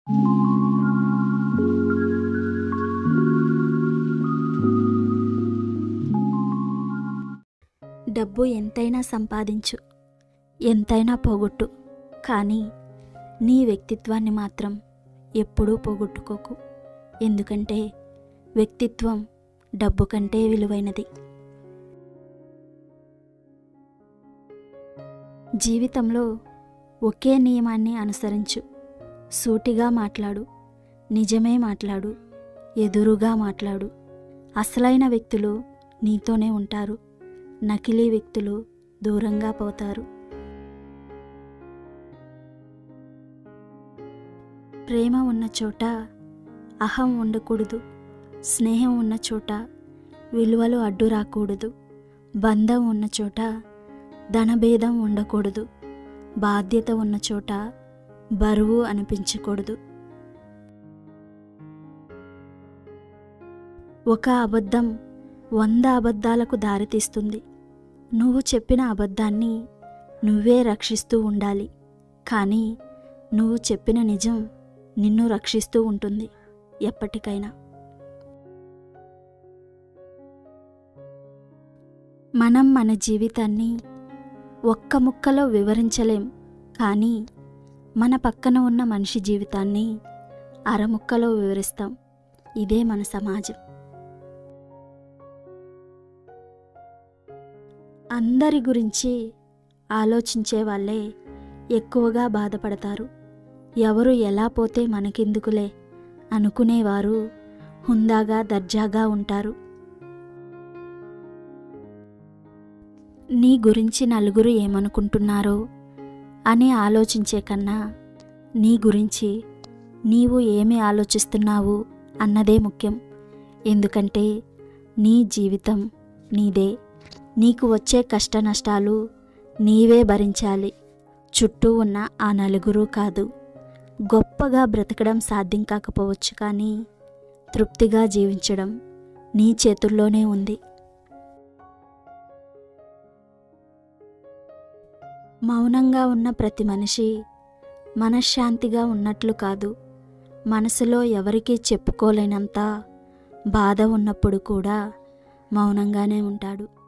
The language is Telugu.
డబ్బు ఎంతైనా సంపాదించు ఎంతైనా పోగొట్టు కానీ నీ వ్యక్తిత్వాన్ని మాత్రం ఎప్పుడూ పోగొట్టుకోకు ఎందుకంటే వ్యక్తిత్వం డబ్బు కంటే విలువైనది జీవితంలో ఒకే నియమాన్ని అనుసరించు సూటిగా మాట్లాడు నిజమే మాట్లాడు ఎదురుగా మాట్లాడు అసలైన వ్యక్తులు నీతోనే ఉంటారు నకిలీ వ్యక్తులు దూరంగా పోతారు ప్రేమ ఉన్న చోట అహం ఉండకూడదు స్నేహం ఉన్న చోట విలువలు అడ్డు రాకూడదు బంధం ఉన్న చోట ధనభేదం ఉండకూడదు బాధ్యత ఉన్న చోట బరువు అనిపించకూడదు ఒక అబద్ధం వంద అబద్ధాలకు దారితీస్తుంది నువ్వు చెప్పిన అబద్ధాన్ని నువ్వే రక్షిస్తూ ఉండాలి కానీ నువ్వు చెప్పిన నిజం నిన్ను రక్షిస్తూ ఉంటుంది ఎప్పటికైనా మనం మన జీవితాన్ని ఒక్క ముక్కలో వివరించలేం కానీ మన పక్కన ఉన్న మనిషి జీవితాన్ని అరముక్కలో వివరిస్తాం ఇదే మన సమాజం అందరి గురించి ఆలోచించే వాళ్ళే ఎక్కువగా బాధపడతారు ఎవరు ఎలా పోతే మనకెందుకులే అనుకునేవారు హుందాగా దర్జాగా ఉంటారు నీ గురించి నలుగురు ఏమనుకుంటున్నారో అని ఆలోచించే కన్నా నీ గురించి నీవు ఏమి ఆలోచిస్తున్నావు అన్నదే ముఖ్యం ఎందుకంటే నీ జీవితం నీదే నీకు వచ్చే కష్ట నష్టాలు నీవే భరించాలి చుట్టూ ఉన్న ఆ నలుగురు కాదు గొప్పగా బ్రతకడం సాధ్యం కాకపోవచ్చు కానీ తృప్తిగా జీవించడం నీ చేతుల్లోనే ఉంది మౌనంగా ఉన్న ప్రతి మనిషి మనశ్శాంతిగా ఉన్నట్లు కాదు మనసులో ఎవరికీ చెప్పుకోలేనంత బాధ ఉన్నప్పుడు కూడా మౌనంగానే ఉంటాడు